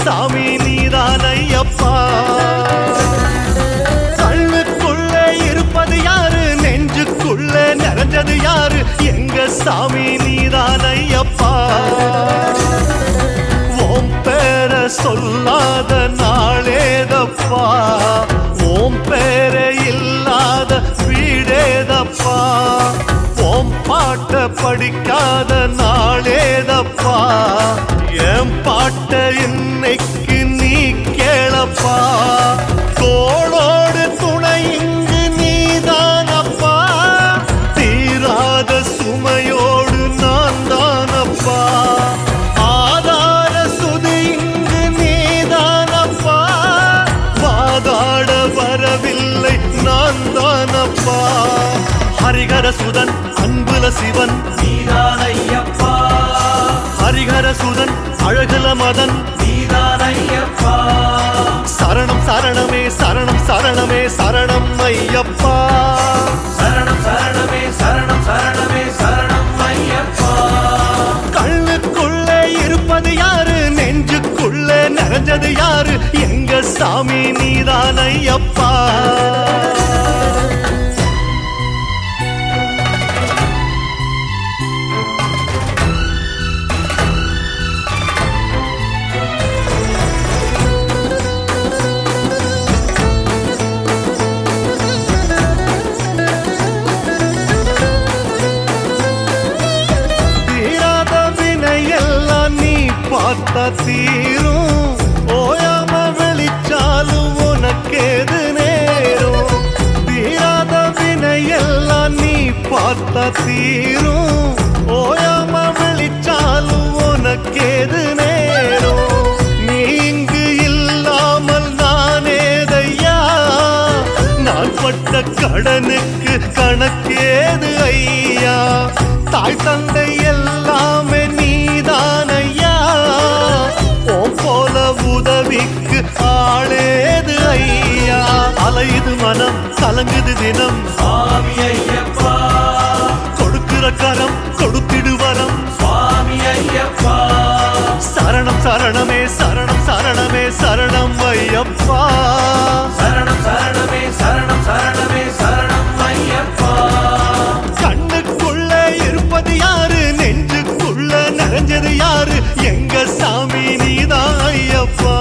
சாமி நீதான் ஐயப்பா கண்ணுக்குள்ளே இருப்பது யாரு நெஞ்சுக்குள்ளே நிறைஞ்சது யாரு எங்க சாமி நீதான் ஐயப்பா ஓம் பேர சொல்லாத நாளேதப்பா ஓம் பேர இல்லாத வீடேதப்பா ஓம் பாட்ட படிக்காத நாளேதப்பா என் பாட்ட இன்னைக்கு நீ கேளப்பா தோளோடு துணை இங்கு நீதானப்பா தீராத சுமையோடு நான் தானப்பா ஆதார சுதி இங்கு நீதானப்பா வாதாட வரவில்லை நான் தானப்பா ஹரிகர சுதன் அன்புல சிவன் நீதான் ஐயப்பா ஹரிகர சுதன் அழகுல மதன் நீதான் ஐயப்பா சரணம் சரணமே சரணம் சரணமே சரணம் ஐயப்பா சரணம் சரணமே சரணம் சரணமே சரணம் ஐயப்பா கண்ணுக்குள்ளே இருப்பது யாரு நெஞ்சுக்குள்ளே நிறைஞ்சது யாரு எங்க சாமி நீதான் ஐயப்பா தீராத வினையெல்லாம் நீ பார்த்த தீரும் ஓயாம வெளிச்சாலும் உனக்கேது நேரும் தீராத வினையெல்லாம் நீ பார்த்த தீரும் ஓயாம வெளிச்சாலும் உனக்கேது நேரும் நீ இங்கு இல்லாமல் நானேதையா நான் பட்ட கடனுக்கு கணக்கேது ஐயா தாய் தந்தை எல்லாமே நீதான் ஐயா ஓம் போல உதவிக்கு ஆளேது ஐயா அலையுது மனம் கலங்குது தினம் சுவாமி ஐயப்பா கொடுக்கிற கரம் கொடுத்திடு வரம் சுவாமி ஐயப்பா சரணம் சரணமே சரணம் சரணமே சரணம் ஐயப்பா சரணம் சரணமே சரணம் சரணமே சரணம் ஐயப்பா கண்ணுக்குள்ள இருப்பது யாரு நெஞ்சுக்குள்ள நிறைஞ்சது யாரு எங்க சாமி நீதான் ஐயப்பா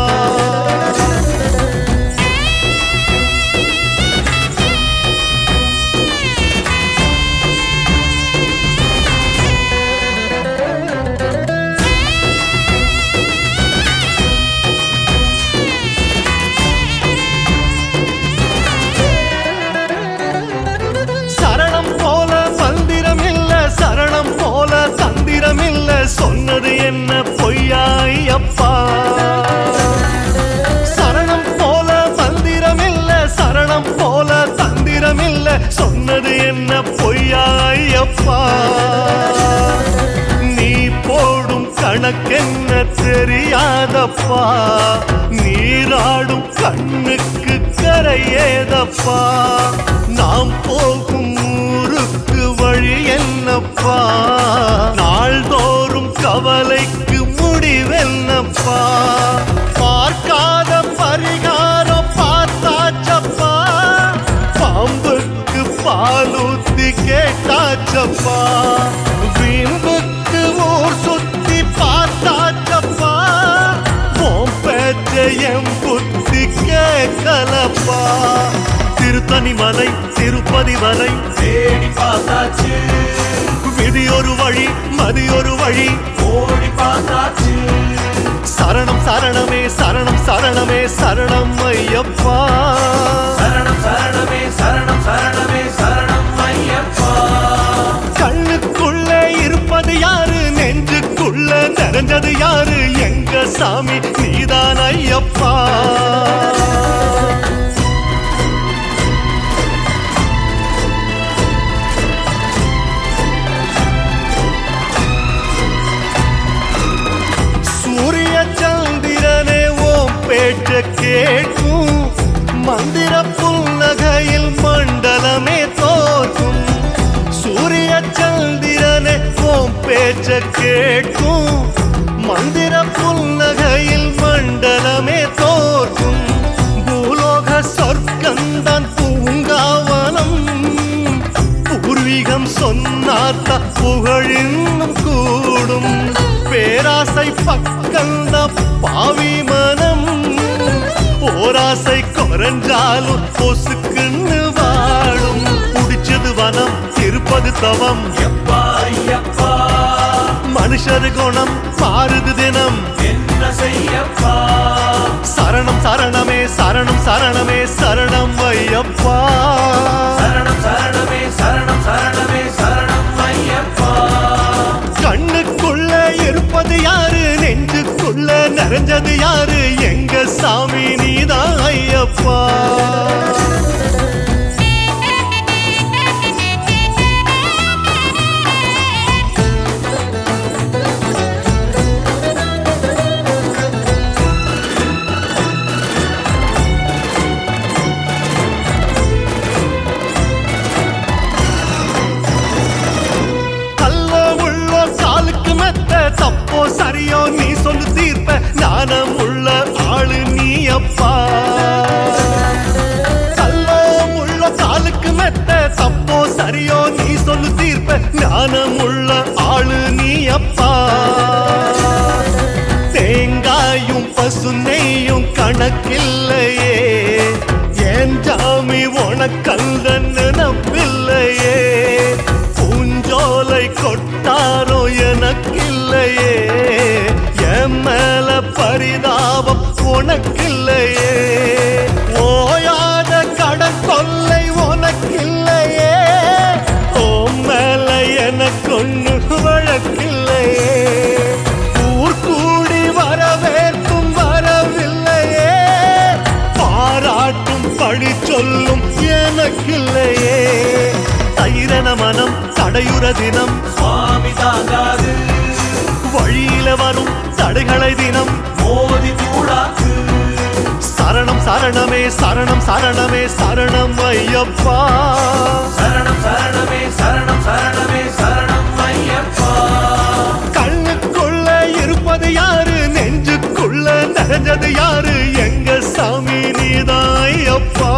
சரணம் போல மந்திரம் இல்ல சரணம் போல தந்திரம் இல்ல சொன்னது என்ன பொய்யாயப்பா சரணம் போல மந்திரம் இல்ல சரணம் போல தந்திரம் இல்ல சொன்னது என்ன பொய்யாயப்பா நீ போடும் கணக்கென்ன தெரியாதப்பா நீராடும் கண்ணுக்கு கரையேதப்பா நாம் போகும் ஊருக்கு வழி என்னப்பா நாள்தோறும் கவலைக்கு முடிவென்னப்பா பார்க்காத பரிகாரம் பார்த்தாச்சப்பா பாம்புக்கு பாலூத்தி கேட்டாச்சப்பா வீம்புக்கு ஊர் சுத்தி பார்த்தாச்சப்பா உன் பேச்சையம் புத்தி கேட்கலப்பா திருத்தணி மலை திருப்பதி வரை தேடி பார்த்தாச்சு விதி ஒரு வழி மதி ஒரு வழி ஓடி பார்த்தாச்சு சரணம் சரணமே சரணம் சரணமே சரணம் ஐயப்பா சரணம் சரணமே சரணம் சரணமே சரணம் ஐயப்பா கண்ணுக்குள்ளே இருப்பது யாரு நெஞ்சுக்குள்ள நிறைஞ்சது யாரு எங்க சாமி நீதான் ஐயப்பா சூரிய சந்திரனே ஓம் பேச்ச கேட்கும் மந்திர புன்னகையில் மண்டலமே தோற்கும் சூரிய சந்திரனே ஓம் பேச்ச கேட்கும் மந்திர புன்னகையில் மண்டலமே மண்டலமே தோற்கும் பூலோக சொர்க்கந்தான் பூங்காவனம் பூர்வீகம் சொன்னாத்த புகழின்னும் கூடும் பேராசை பக்கந்த பாவி மனம் ஓராசை குறைஞ்சாலும் பொசுக்குன்னு வாழும் புடிச்சது வனம் இருப்பது தவம் எப்பா ஐயப்பா மனுஷர் குணம் மாறுது தினம் என்ன செய்யப்பா சரணம் சரணமே சரணம் சரணமே சரணம் ஐயப்பா சரணம் சரணமே சரணம் சரணமே சரணம் ஐயப்பா கண்ணுக்குள்ள இருப்பது யாரு நெஞ்சுக்குள்ள நிறைஞ்சது யாரு எங்க சாமி நீதான் ஐயப்பா கல்லோ உள்ளோ காலுக்கு மெத்த தப்போ சரியோ நீ சொல்லு தீர்ப்ப ஞானம் உள்ள ஆளு நீ அப்பா கல்லோ உள்ளோ காலுக்கு மெத்த தப்போ சரியோ நீ சொல்லு தீர்ப்ப ஞானம் உள்ள ஆளு நீ அப்பா தேங்காயும் பசு நெய்யும் கணக்கில்லையே ஏன் ஜாமி உனக்கல்ல நினப்பில்லையே பூஞ்சோலை கொட்டாரோ எனக்கில்லையே என் மேல பரிதாபம் உனக்கில்லையே ஓயாத கடன் கொள்ளை உனக்கில்லையே ஓ மேல எனக்கொன்னு வழக்கில்லையே ஊர் கூடி வரவேற்கும் வரவில்லையே பாராட்டும் பழி சொல்லும் எனக்கில்லையே தைரன மனம் தடையுற தினம் சுவாமி தாங்காது வழியில வரும் தடைகளை தினம் மோதி கூடாக்கு சரணம் சரணமே சரணம் சரணமே சரணம் ஐயப்பா சரணம் சரணமே சரணம் சரணமே சரணம் ஐயப்பா கண்ணுக்குள்ள இருப்பது யாரு நெஞ்சுக்குள்ள நிறைஞ்சது யாரு எங்க சாமி நீதான் ஐயப்பா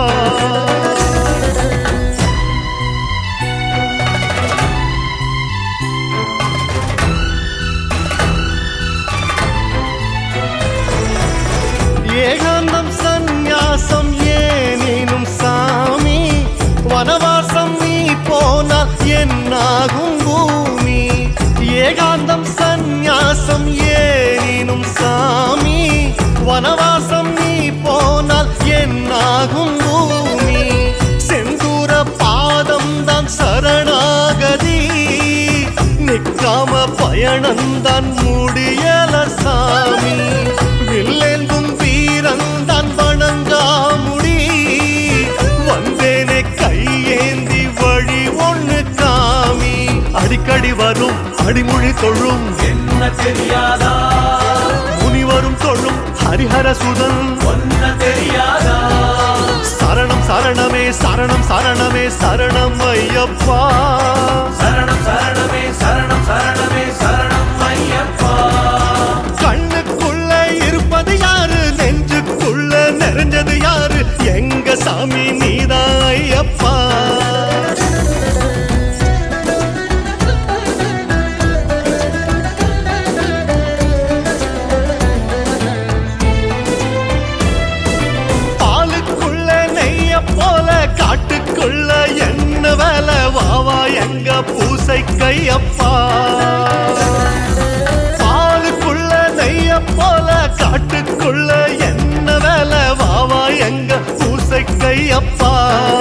ஏகாந்தம் சந்நியாசம் ஏனேனும் சாமி வனவாசம் நீ போனால் என்னாகும் பூமி ஏகாந்தம் சந்நியாசம் ஏனேனும் சாமி வனவாசம் நீ போனால் என்னாகும் பூமி செந்தூர பாதம் தான் சரணாகதி நிற்காம பயணந்தான் முடியல சாமி வில்லேந்தும் வீரந்தான் வணங்காமுடி வந்தேனே கையேந்தி வழி ஒண்ணு காமி அடிக்கடி வரும் அடிமொழி தொழும் என்ன தெரியாதா முனிவரும் தொழும் ஹரிஹர சுதன் ஒன்ன தெரியாதா சரணம் சரணமே சரணம் சரணமே சரணம் ஐயப்பா சரணம் சரணமே சரணம் சரணமே சரணம் ஐயப்பா கண்ணுக்குள்ள இருப்பது யாரு நெஞ்சுக்குள்ள நிறைஞ்சது யாரு எங்க சாமி நீதான் ஐயப்பா பாலுக்குள்ள நெய்ய போல காட்டுக்குள்ள என்ன வேலை வாவா எங்க பூசை கையப்பா பாலுக்குள்ள நெய்ய போல காட்டுக்குள்ள என்ன வேலை வாவா எங்க பூசை கையப்பா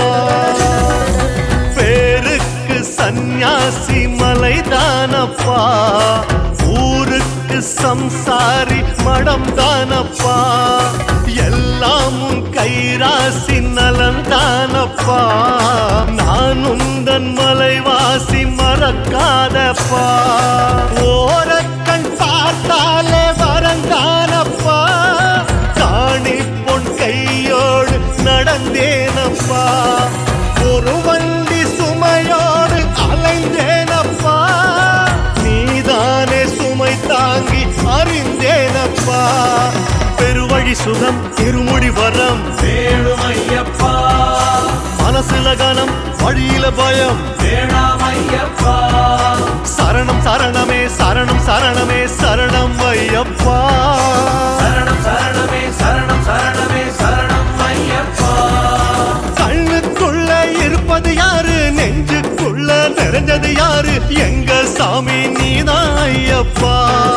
பேருக்கு சந்நியாசி மலைதானப்பா ஊருக்கு சம்சாரி மடம் தானப்பா எல்லாம் உன் கைராசி நலன் தானப்பா நான் உந்தன் மலைவாசி மறக்காதப்பா ஓரக்கண் பார்த்தாலே வரந்தானப்பா காணி பொன் கையோடு நடந்தேனப்பா ஒரு வண்டி சுமையோடு அலைந்தேனப்பா நீதானே சுமை தாங்கி அறிந்தேனப்பா பெரு பிடி சுகம் திருமுடி வரம் வேணும் ஐயப்பா மனசுல கனம் வழியில பயம் வேணாம் ஐயப்பா சரணம் சரணமே சரணம் சரணமே சரணம் ஐயப்பா சரணம் சரணமே சரணம் சரணமே சரணம் ஐயப்பா கண்ணுக்குள்ள இருப்பது யாரு நெஞ்சுக்குள்ள நிறைஞ்சது யாரு எங்க சாமி நீதான் ஐயப்பா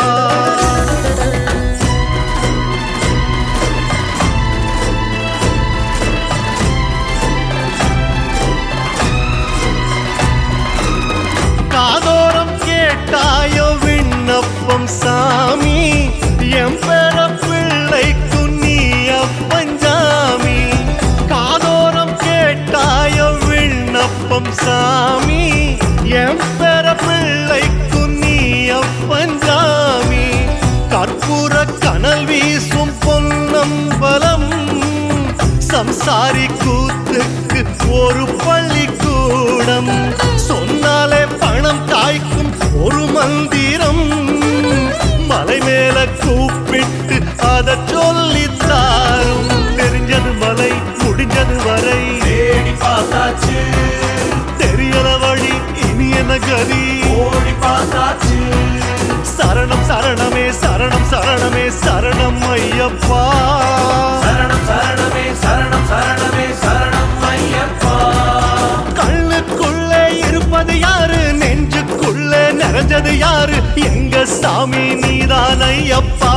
காதோரம் கேட்டாயோ விண்ணப்பம் சாமி எம் பெற பிள்ளைக்கு நீ அப்பஞ்சாமி காதோரம் கேட்டாயோ விண்ணப்பம் சாமி எம் பெற பிள்ளைக்கு நீ அப்பஞ்சாமி கற்பூர கனல் வீசும் பொன்னம்பலம் சம்சாரி கூத்துக்கு ஒரு பள்ளிக்கூடம் சொன்னாலே பணம் காய்க்கும் ஒரு மந்திரம் மலை மேல கூப்பிட்டு அத சொல்லித் தாரும் தெரிஞ்சது மலை முடிஞ்சது வரை தேடி பார்த்தாச்சு தெரியல வழி இனி என்ன கதி ஓடி பார்த்தாச்சு சரணம் சரணமே சரணம் சரணமே சரணம் ஐயப்பா சரணம் சரணமே சரணம் சரணமே சரணம் ஐயப்பா கண்ணுக்குள்ளே இருப்பது யாரு நெஞ்சுக்குள்ளே நிறைஞ்சது யாரு எங்க சாமி நீதான் ஐயப்பா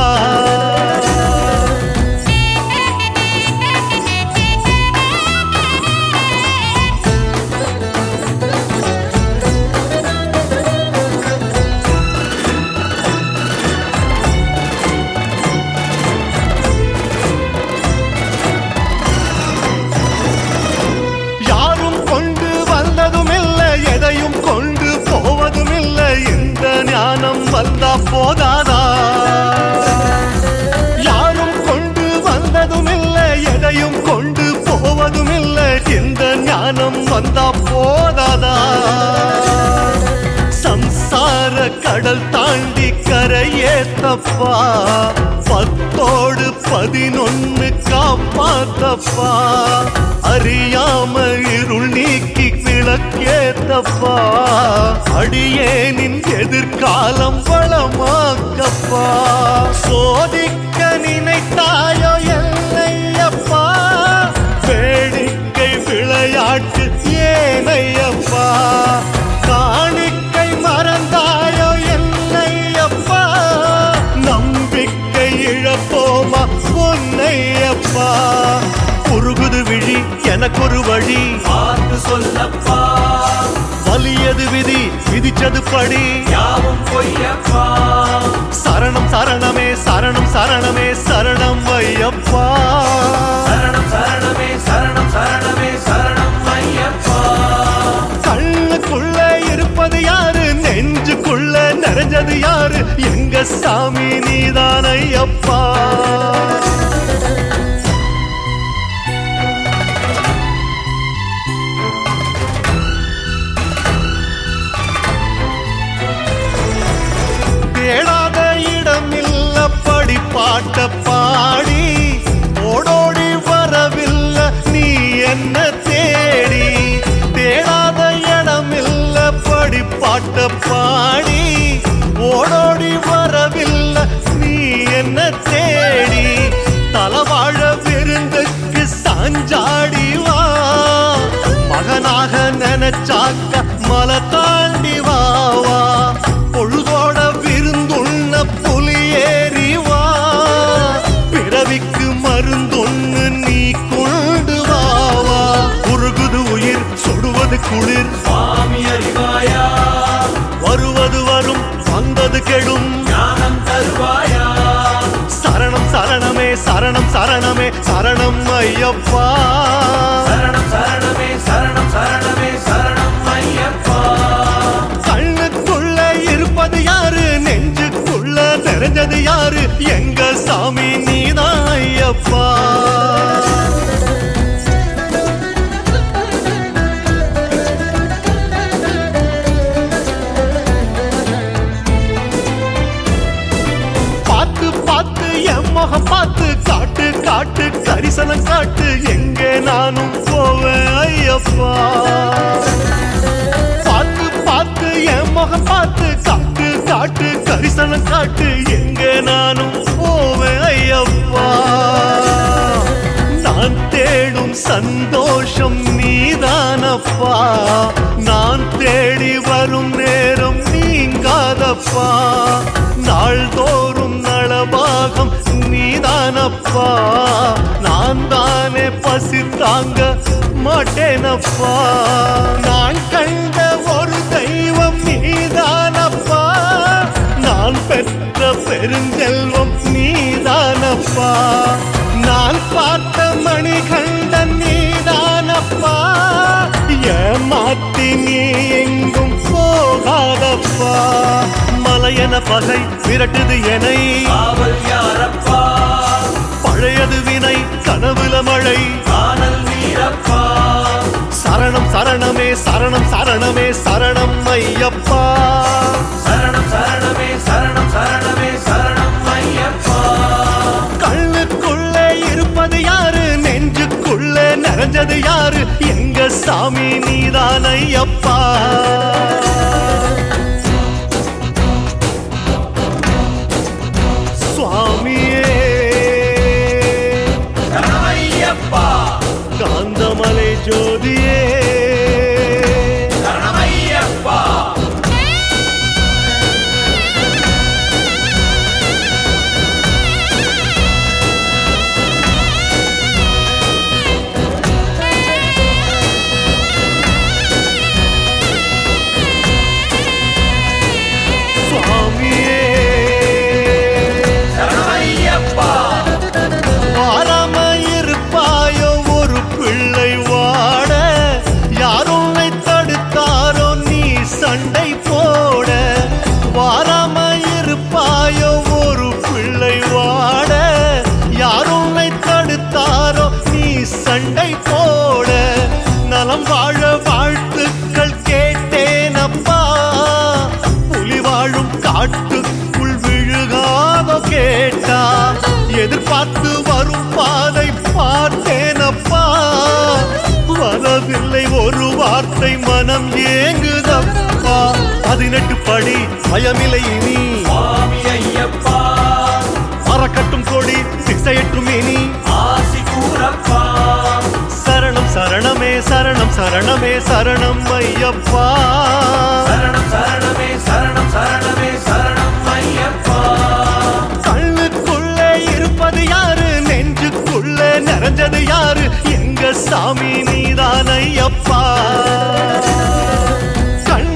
யாரும் கொண்டு வந்ததும் இல்லை எதையும் கொண்டு போவதும் இல்லை இந்த ஞானம் வந்தா போதாதா யாரும் கொண்டு வந்ததும் இல்லை எதையும் கொண்டு போவதும் இல்லை இந்த ஞானம் வந்தா போதாதா சம்சார கடல் தாண்டி கரையேத்தப்பா பத்தோடு பதினொன்னு காப்பாத்தப்பா அறியாம இருள் நீக்கி விளக்கேத்தப்பா அடியேனின் எதிர்காலம் வளமாக்கப்பா சோதிக்க நினைத்தாயோ எல்லையப்பா வேடிக்கை விளையாட்டு ஏனையப்பா காணிக்கை மறந்தாயோ என்னையப்பா நம்பிக்கை இழப்போமா பொன்னையப்பா உருகுது விழி எனக்கொரு வழி பார்த்து சொல்லப்பா வலியது விதி விதிச்சது படி யாவும் பொய்யப்பா சரணம் சரணமே சரணம் சரணமே சரணம் ஐயப்பா சரணம் சரணமே சரணம் சரணமே சரணம் ஐயப்பா கண்ணுக்குள்ள இருப்பது யாரு நெஞ்சுக்குள்ள நிறைஞ்சது யாரு எங்க சாமி நீதான் ஐயப்பா தேடாத இடமில்ல படிப்பாட்ட பாடி ஓடோடி வரவில்லை நீ என்ன தேடி தேடாத இடமில்ல படிப்பாட்ட பாடி ஓடோடி வரவில்லை நீ என்ன தேடி தலவாழ விருந்துக்கு சாஞ்சாடி வா மகனாக நினைச்சாக்க மலை தாண்டி வா வா பொழுதோட விருந்துண்ண புலியேறி வா பிறவிக்கு மருந்தொன்னு நீ கொண்டு வா வா உருகுது உயிர் சுடுவது குளிர் சுவாமி அறிவாயா வருவது வரும் வந்தது கெடும் ஞானம் தருவாயா சரணம் சரணமே சரணம் சரணமே சரணம் ஐயப்பா சரணம் சரணமே சரணம் சரணமே சரணம் ஐயப்பா கண்ணுக்குள்ள இருப்பது யாரு நெஞ்சுக்குள்ள நிறைஞ்சது யாரு எங்க சாமி நீதான் ஐயப்பா பார்த்து பார்த்து என் முகம் பார்த்து காட்டு காட்டு கரிசனம் காட்டு எங்கே நானும் போவேன் ஐயப்பா பார்த்து பார்த்து என் முகம் பார்த்து காட்டு காட்டு கரிசனம் காட்டு எங்கே நானும் போவேன் ஐயப்பா நான் தேடும் சந்தோஷம் நீதானப்பா நான் தேடி வரும் நேரம் நீங்காதப்பா நாள்தோறும் நலபாகம் நீதானப்பா நான் தானே பசி தாங்க மாட்டேனப்பா நான் கண்ட ஒரு தெய்வம் நீதானப்பா நான் பெற்ற பெருஞ்செல்வம் நீதானப்பா நான் பார்த்த மணிகண்டன் நீதானப்பா ஏமாத்தி நீ எங்கும் போகாதப்பா மலையென பகை விரட்டுது எனை காவல் யாரப்பா பழையது வினை கனவுல மழை காணல் நீரப்பா சரணம் சரணமே சரணம் சரணமே சரணம் ஐயப்பா சரணம் சரணமே சரணம் சரணமே சரணம் ஐயப்பா கண்ணுக்குள்ளே இருப்பது யாரு நெஞ்சுக்குள்ளே நிறைஞ்சது யாரு எங்க சாமி நீதான் ஐயப்பா சுவாமியே சரணம் ஐயப்பா காந்தமலை ஜோதியே சரணம் ஐயப்பா சுவாமியே சரணம் ஐயப்பா வாராம இருப்பாயோ ஒரு பிள்ளை வாட யார் உன்னை தடுத்தாரோ நீ சண்டை போட வாராம இருப்பாயோ ஒரு பிள்ளை வாட யார் உன்னை தடுத்தாரோ நீ சண்டை போட நலம் வாழ வாழ்த்துக்கள் கேட்டேனப்பா புலி வாழும் காட்டுக்குள் விழுகாதோ கேட்டா எதிர்பார்த்து வரும் பாதை பார்த்தேனப்பா வரவில்லை ஒரு வார்த்தை மனம் ஏங்குதப்பா பதினெட்டு படி பயமில்லை இனி சுவாமி ஐயப்பா பறக்கட்டும் கொடி திசையற்றும் இனி ஆசி கூறப்பா சரணம் சரணமே சரணம் சரணமே சரணம் ஐயப்பா சரணம் சரணமே சரணம் சரணமே சரணம் ஐயப்பா கண்ணுக்குள்ளே இருப்பது யாரு நெஞ்சுக்குள்ளே நிறைஞ்சது யாரு எங்க சாமி நீதான் ஐயப்பா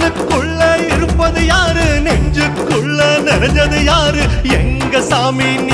கண்ணுக்குள்ளே இருப்பது யாரு நெஞ்சுக்குள்ள நிறைஞ்சது யாரு எங்க சாமி